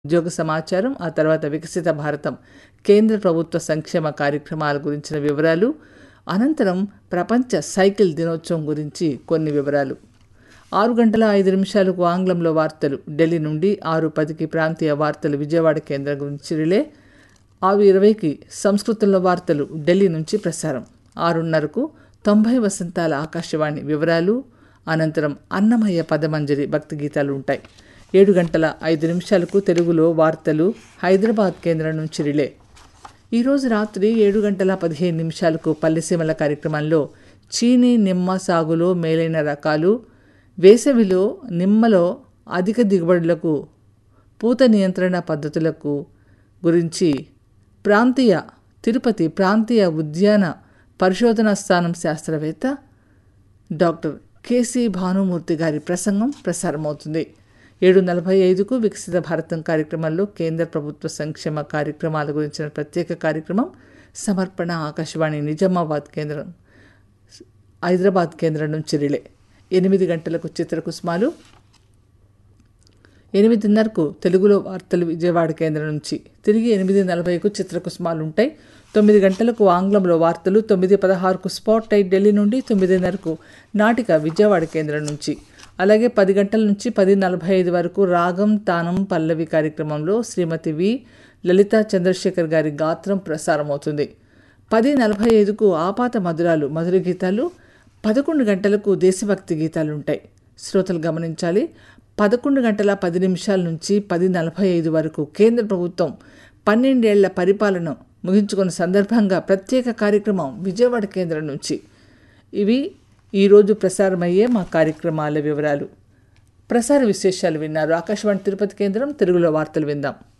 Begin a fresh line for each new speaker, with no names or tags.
ఉద్యోగ సమాచారం ఆ తర్వాత వికసిత భారతం కేంద్ర ప్రభుత్వ సంక్షేమ కార్యక్రమాల గురించిన వివరాలు అనంతరం ప్రపంచ సైకిల్ దినోత్సవం గురించి కొన్ని వివరాలు ఆరు గంటల ఐదు నిమిషాలకు ఆంగ్లంలో వార్తలు ఢిల్లీ నుండి ఆరు పదికి ప్రాంతీయ వార్తలు విజయవాడ కేంద్రం గురించి రిలే ఆరు ఇరవైకి సంస్కృతంలో వార్తలు ఢిల్లీ నుంచి ప్రసారం ఆరున్నరకు తొంభై వసంతాల ఆకాశవాణి వివరాలు అనంతరం అన్నమయ్య పదమంజరి భక్తి గీతాలు ఉంటాయి ఏడు గంటల ఐదు నిమిషాలకు తెలుగులో వార్తలు హైదరాబాద్ కేంద్రం నుంచి రిలే ఈరోజు రాత్రి ఏడు గంటల పదిహేను నిమిషాలకు పల్లెసీమల కార్యక్రమంలో చీనీ నిమ్మ సాగులో మేలైన రకాలు వేసవిలో నిమ్మలో అధిక దిగుబడులకు పూత నియంత్రణ పద్ధతులకు గురించి ప్రాంతీయ తిరుపతి ప్రాంతీయ ఉద్యాన పరిశోధనా స్థానం శాస్త్రవేత్త డాక్టర్ కేసీ భానుమూర్తి గారి ప్రసంగం ప్రసారమవుతుంది ఏడు నలభై ఐదుకు వికసిత భారతం కార్యక్రమంలో కేంద్ర ప్రభుత్వ సంక్షేమ కార్యక్రమాల గురించిన ప్రత్యేక కార్యక్రమం సమర్పణ ఆకాశవాణి నిజామాబాద్ కేంద్రం హైదరాబాద్ కేంద్రం నుంచి రిలే ఎనిమిది గంటలకు చిత్రకుసుమాలు ఎనిమిదిన్నరకు తెలుగులో వార్తలు విజయవాడ కేంద్రం నుంచి తిరిగి ఎనిమిది నలభైకు చిత్రకుసుమాలు ఉంటాయి తొమ్మిది గంటలకు ఆంగ్లంలో వార్తలు తొమ్మిది పదహారుకు స్పాట్ అయి ఢిల్లీ నుండి తొమ్మిదిన్నరకు నాటిక విజయవాడ కేంద్రం నుంచి అలాగే పది గంటల నుంచి పది నలభై ఐదు వరకు రాగం తానం పల్లవి కార్యక్రమంలో శ్రీమతి వి లలిత చంద్రశేఖర్ గారి గాత్రం ప్రసారమవుతుంది పది నలభై ఐదుకు ఆపాత మధురాలు మధుర గీతాలు పదకొండు గంటలకు దేశభక్తి గీతాలు ఉంటాయి శ్రోతలు గమనించాలి పదకొండు గంటల పది నిమిషాల నుంచి పది నలభై ఐదు వరకు కేంద్ర ప్రభుత్వం పన్నెండేళ్ల పరిపాలన ముగించుకున్న సందర్భంగా ప్రత్యేక కార్యక్రమం విజయవాడ కేంద్రం నుంచి ఇవి ఈరోజు ప్రసారమయ్యే మా కార్యక్రమాల వివరాలు ప్రసార విశేషాలు విన్నారు ఆకాశవాణి తిరుపతి కేంద్రం తెలుగులో వార్తలు విందాం